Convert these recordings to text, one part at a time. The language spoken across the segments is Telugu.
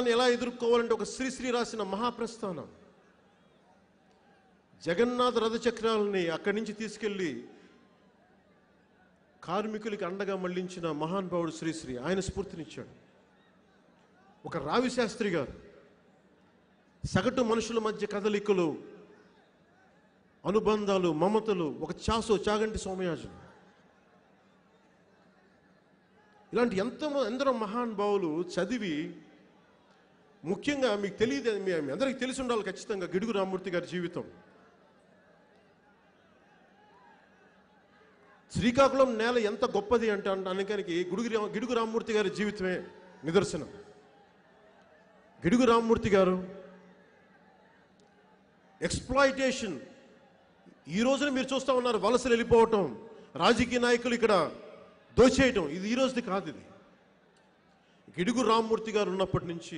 బాధను ఎలా ఎదుర్కోవాలంటే ఒక శ్రీశ్రీ రాసిన మహాప్రస్థానం జగన్నాథ రథచక్రాలని అక్కడి నుంచి తీసుకెళ్ళి కార్మికులకి అండగా మళ్లించిన మహానుభావుడు శ్రీశ్రీ ఆయన స్ఫూర్తినిచ్చాడు ఒక రావి శాస్త్రి గారు సగటు మనుషుల మధ్య కదలికలు అనుబంధాలు మమతలు ఒక చాసో చాగంటి సోమయాజులు ఇలాంటి ఎంతో ఎందరో మహానుభావులు చదివి ముఖ్యంగా మీకు తెలియదు మీ మీ అందరికీ తెలిసి ఉండాలి ఖచ్చితంగా గిడుగు రామూర్తి గారి జీవితం శ్రీకాకుళం నేల ఎంత గొప్పది అంటే అనడానికి గుడుగు రా- గిడుగు రామూర్తి గారి జీవితమే నిదర్శనం గిడుగు రామూర్తి గారు ఎక్స్ప్లాయిటేషన్ ఈ రోజున మీరు చూస్తూ ఉన్నారు వలసలు వెళ్ళిపోవటం రాజకీయ నాయకులు ఇక్కడ దోచేయటం ఇది ఈ రోజుది కాదు ఇది గిడుగు రామ్మూర్తి గారు ఉన్నప్పటి నుంచి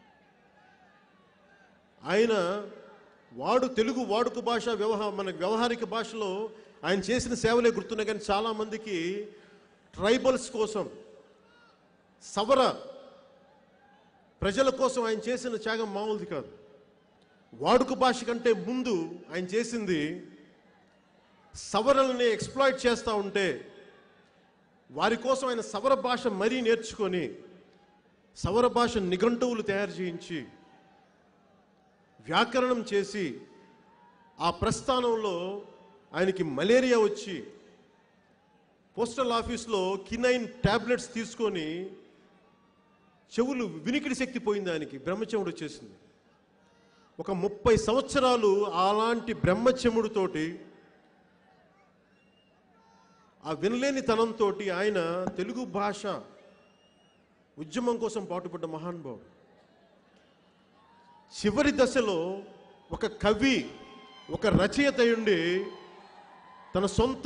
ఆయన వాడు తెలుగు వాడుక భాష వ్యవహార మన వ్యవహారిక భాషలో ఆయన చేసిన సేవలే గుర్తున్నాయి కానీ చాలామందికి ట్రైబల్స్ కోసం సవర ప్రజల కోసం ఆయన చేసిన త్యాగం మామూలుది కాదు వాడుక భాష కంటే ముందు ఆయన చేసింది సవరల్ని ఎక్స్ప్లాయిట్ చేస్తూ ఉంటే వారి కోసం ఆయన సవర భాష మరీ నేర్చుకొని సవర భాష నిఘంటువులు తయారు చేయించి వ్యాకరణం చేసి ఆ ప్రస్థానంలో ఆయనకి మలేరియా వచ్చి పోస్టల్ ఆఫీస్లో కినైన్ టాబ్లెట్స్ తీసుకొని చెవులు వినికిడి శక్తి పోయింది ఆయనకి బ్రహ్మచెవుడు వచ్చేసింది ఒక ముప్పై సంవత్సరాలు అలాంటి బ్రహ్మచెముడుతోటి ఆ వినలేని తనంతో ఆయన తెలుగు భాష ఉద్యమం కోసం పాటుపడ్డ మహానుభావుడు చివరి దశలో ఒక కవి ఒక రచయిత ఉండి తన సొంత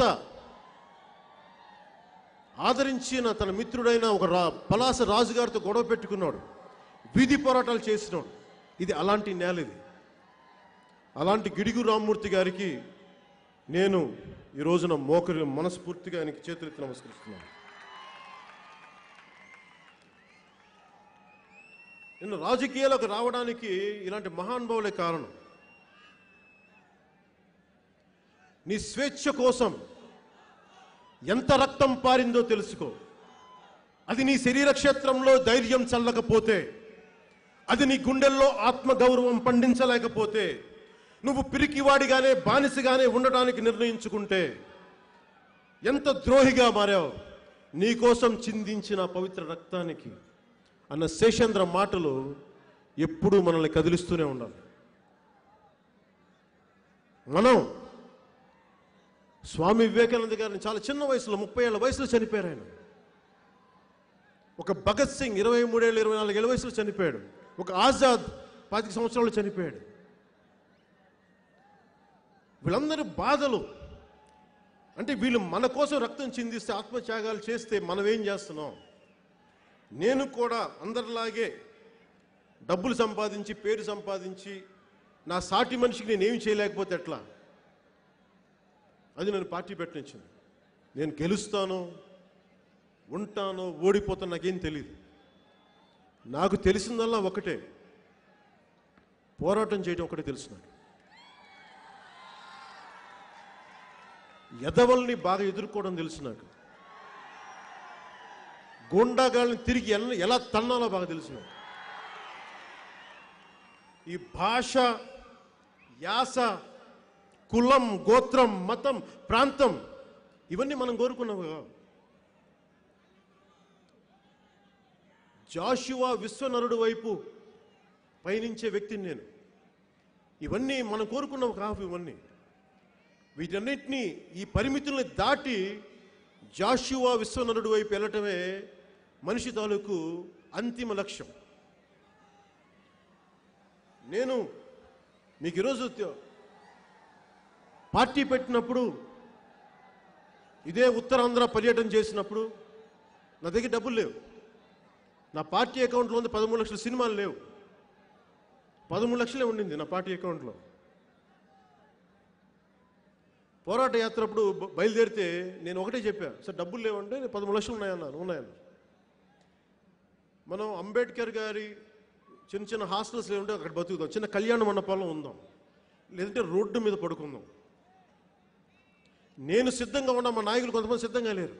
ఆదరించిన తన మిత్రుడైన ఒక రా పలాస రాజుగారితో గొడవ పెట్టుకున్నాడు వీధి పోరాటాలు చేసినాడు ఇది అలాంటి నేల ఇది అలాంటి గిడుగు రామ్మూర్తి గారికి నేను ఈ రోజున మోకరి మనస్ఫూర్తిగా ఆయనకి చేతులెత్తి నమస్కరిస్తున్నాను నేను రాజకీయాలకు రావడానికి ఇలాంటి మహానుభావులే కారణం నీ స్వేచ్ఛ కోసం ఎంత రక్తం పారిందో తెలుసుకో అది నీ శరీర క్షేత్రంలో ధైర్యం చల్లకపోతే అది నీ గుండెల్లో ఆత్మగౌరవం పండించలేకపోతే నువ్వు పిరికివాడిగానే బానిసగానే ఉండడానికి నిర్ణయించుకుంటే ఎంత ద్రోహిగా మారావు నీకోసం చిందించిన పవిత్ర రక్తానికి అన్న శేషేంద్ర మాటలు ఎప్పుడూ మనల్ని కదిలిస్తూనే ఉండాలి మనం స్వామి వివేకానంద గారిని చాలా చిన్న వయసులో ముప్పై ఏళ్ళ వయసులో చనిపోయారు ఆయన ఒక భగత్ సింగ్ ఇరవై మూడేళ్ళు ఇరవై నాలుగేళ్ళ వయసులో చనిపోయాడు ఒక ఆజాద్ పాతిక సంవత్సరాలు చనిపోయాడు వీళ్ళందరి బాధలు అంటే వీళ్ళు మన కోసం రక్తం చిందిస్తే ఆత్మత్యాగాలు చేస్తే మనం ఏం చేస్తున్నాం నేను కూడా అందరిలాగే డబ్బులు సంపాదించి పేరు సంపాదించి నా సాటి మనిషికి నేను ఏమి చేయలేకపోతే ఎట్లా అది నేను పార్టీ పెట్టనిచ్చింది నేను గెలుస్తాను ఉంటాను ఓడిపోతాను నాకేం తెలియదు నాకు తెలిసిందల్లా ఒకటే పోరాటం చేయడం ఒకటే తెలుసు నాకు ఎదవల్ని బాగా ఎదుర్కోవడం తెలుసు నాకు గూండాగాళ్ళని తిరిగి ఎలా ఎలా తన్నాలో బాగా తెలుసు నాకు ఈ భాష యాస కులం గోత్రం మతం ప్రాంతం ఇవన్నీ మనం కోరుకున్నాము కదా జాషువా విశ్వనరుడు వైపు పయనించే వ్యక్తిని నేను ఇవన్నీ మనం కోరుకున్నావు కావు ఇవన్నీ వీటన్నిటినీ ఈ పరిమితుల్ని దాటి జాషువా విశ్వనరుడు వైపు వెళ్ళటమే మనిషి తాలూకు అంతిమ లక్ష్యం నేను మీకు ఈరోజు త- పార్టీ పెట్టినప్పుడు ఇదే ఉత్తరాంధ్ర పర్యటన చేసినప్పుడు నా దగ్గర డబ్బులు లేవు నా పార్టీ అకౌంట్లో ఉంది పదమూడు లక్షల సినిమాలు లేవు పదమూడు లక్షలే ఉండింది నా పార్టీ అకౌంట్లో పోరాట యాత్ర అప్పుడు బ- బయలుదేరితే నేను ఒకటే చెప్పా సార్ డబ్బులు లేవంటే నేను పదమూడు లక్షలు ఉన్నాయన్నాను ఉన్నాయన్న మనం అంబేద్కర్ గారి చిన్న చిన్న హాస్టల్స్ ఉంటే అక్కడ బతుకుదాం చిన్న కళ్యాణ మండపాల్లో ఉందాం లేదంటే రోడ్డు మీద పడుకుందాం నేను సిద్ధంగా ఉన్నా మా నాయకులు కొంతమంది సిద్ధంగా లేరు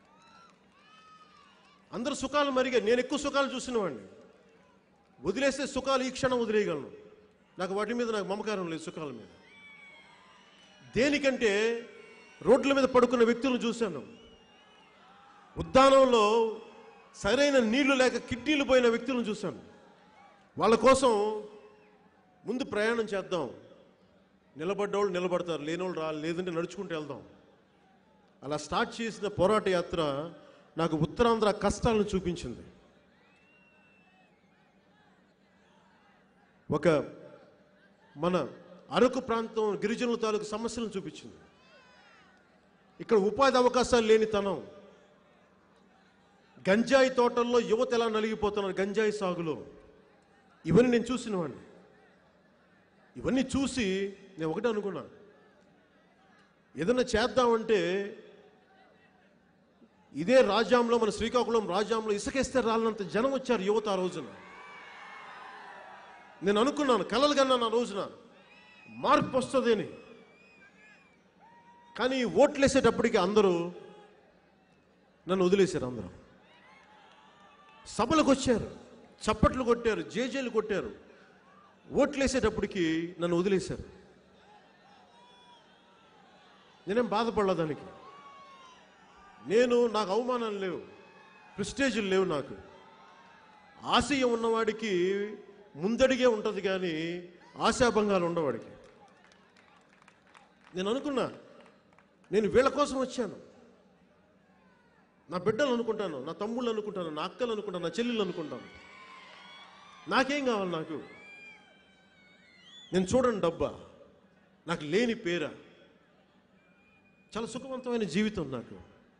అందరు సుఖాలు మరిగా నేను ఎక్కువ సుఖాలు చూసినవాడిని వదిలేస్తే సుఖాలు ఈ క్షణం వదిలేయగలను నాకు వాటి మీద నాకు మమకారం లేదు సుఖాల మీద దేనికంటే రోడ్ల మీద పడుకున్న వ్యక్తులను చూశాను ఉద్దానంలో సరైన నీళ్లు లేక కిడ్నీలు పోయిన వ్యక్తులను చూశాను వాళ్ళ కోసం ముందు ప్రయాణం చేద్దాం నిలబడ్డోళ్ళు నిలబడతారు లేనోళ్ళు రా లేదంటే నడుచుకుంటూ వెళ్దాం అలా స్టార్ట్ చేసిన పోరాట యాత్ర నాకు ఉత్తరాంధ్ర కష్టాలను చూపించింది ఒక మన అరకు ప్రాంతం గిరిజనుల తాలూకు సమస్యలను చూపించింది ఇక్కడ ఉపాధి అవకాశాలు లేని తనం గంజాయి తోటల్లో యువత ఎలా నలిగిపోతున్నారు గంజాయి సాగులో ఇవన్నీ నేను చూసిన వాడిని ఇవన్నీ చూసి నేను ఒకటే అనుకున్నా ఏదన్నా చేద్దామంటే ఇదే రాజ్యాంలో మన శ్రీకాకుళం రాజ్యాంలో ఇసుకేస్తే రాలినంత జనం వచ్చారు యువత ఆ రోజున నేను అనుకున్నాను కలలు కన్నాను ఆ రోజున మార్పు వస్తుందని కానీ ఓట్లేసేటప్పటికి అందరూ నన్ను వదిలేశారు అందరూ సభలకు వచ్చారు చప్పట్లు కొట్టారు జేజేలు కొట్టారు ఓట్లేసేటప్పటికి నన్ను వదిలేశారు నేనేం బాధపడలా దానికి నేను నాకు అవమానాలు లేవు ప్రిస్టేజీలు లేవు నాకు ఆశయం ఉన్నవాడికి ముందడిగే ఉంటుంది కానీ ఆశాభంగాలు ఉండవాడికి నేను అనుకున్నా నేను వీళ్ళ కోసం వచ్చాను నా బిడ్డలు అనుకుంటాను నా తమ్ముళ్ళు అనుకుంటాను నా అక్కలు అనుకుంటాను నా చెల్లెళ్ళు అనుకుంటాను నాకేం కావాలి నాకు నేను చూడండి డబ్బా నాకు లేని పేరా చాలా సుఖవంతమైన జీవితం నాకు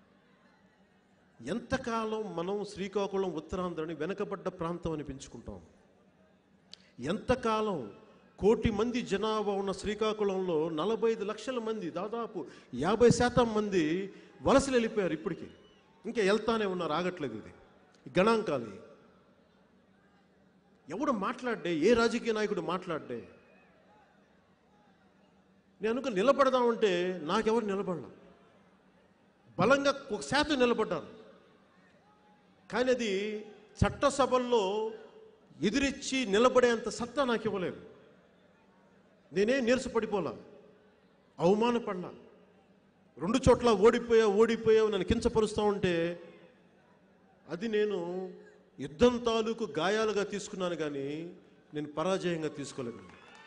ఎంతకాలం మనం శ్రీకాకుళం ఉత్తరాంధ్రని వెనకబడ్డ ప్రాంతం అని పెంచుకుంటాం ఎంతకాలం కోటి మంది జనాభా ఉన్న శ్రీకాకుళంలో నలభై ఐదు లక్షల మంది దాదాపు యాభై శాతం మంది వలసలు వెళ్ళిపోయారు ఇప్పటికి ఇంకా వెళ్తానే ఉన్నారు ఆగట్లేదు ఇది ఈ గణాంకాలు ఇవి. ఎవడు మాట్లాడే ఏ రాజకీయ నాయకుడు మాట్లాడే నేను అనుకుని నిలబడదామంటే నాకెవరు నిలబడలా బలంగా ఒక శాతం నిలబడ్డాను కానీ అది చట్టసభల్లో ఎదిరించి నిలబడేంత సత్తా నాకు ఇవ్వలేదు నేనే నీరసపడిపోలా అవమానపడలా రెండు చోట్ల ఓడిపోయా ఓడిపోయావు నన్ను కించపరుస్తూ ఉంటే అది నేను యుద్ధం తాలూకు గాయాలుగా తీసుకున్నాను కానీ నేను పరాజయంగా తీసుకోలేదు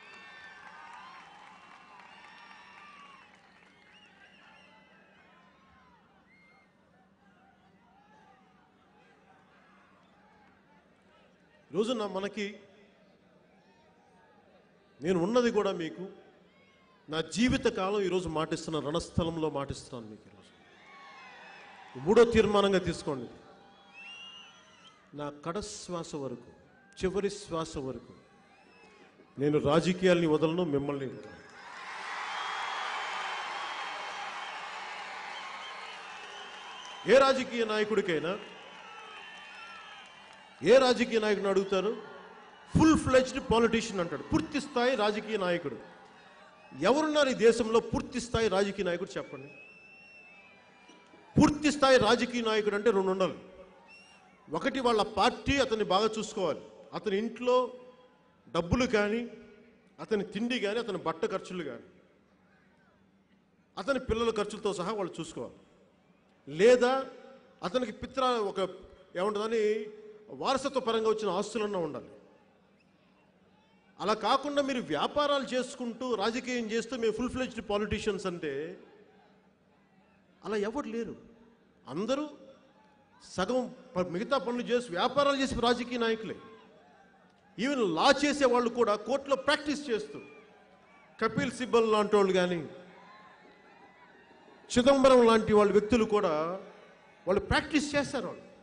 ఈరోజు నా మనకి నేను ఉన్నది కూడా మీకు నా జీవిత కాలం ఈరోజు మాటిస్తున్న రణస్థలంలో మాటిస్తున్నాను మీకు ఈరోజు మూడో తీర్మానంగా తీసుకోండి నా కడ శ్వాస వరకు చివరి శ్వాస వరకు నేను రాజకీయాల్ని వదలను మిమ్మల్ని వదలను. ఏ రాజకీయ నాయకుడికైనా ఏ రాజకీయ నాయకుడిని అడుగుతారు ఫుల్ ఫ్లెజ్డ్ పాలిటీషియన్ అంటాడు పూర్తి స్థాయి రాజకీయ నాయకుడు ఎవరున్నారు ఈ దేశంలో పూర్తి స్థాయి రాజకీయ నాయకుడు చెప్పండి పూర్తి స్థాయి రాజకీయ నాయకుడు అంటే రెండు ఉండాలి ఒకటి వాళ్ళ పార్టీ అతన్ని బాగా చూసుకోవాలి అతని ఇంట్లో డబ్బులు కానీ అతని తిండి కానీ అతని బట్ట ఖర్చులు కానీ అతని పిల్లల ఖర్చులతో సహా వాళ్ళు చూసుకోవాలి లేదా అతనికి పిత్ర ఒక ఏముంటుందని వారసత్వ పరంగా వచ్చిన ఆస్తులన్నా ఉండాలి అలా కాకుండా మీరు వ్యాపారాలు చేసుకుంటూ రాజకీయం చేస్తూ మేము ఫుల్ ఫ్లెజ్డ్ పాలిటీషియన్స్ అంటే అలా ఎవరు లేరు అందరూ సగం ప- మిగతా పనులు చేసి వ్యాపారాలు చేసి రాజకీయ నాయకులే ఈవెన్ లా చేసే వాళ్ళు కూడా కోర్టులో ప్రాక్టీస్ చేస్తూ కపిల్ సిబ్బల్ లాంటి వాళ్ళు కానీ చిదంబరం లాంటి వాళ్ళ వ్యక్తులు కూడా వాళ్ళు ప్రాక్టీస్ చేస్తారు వాళ్ళు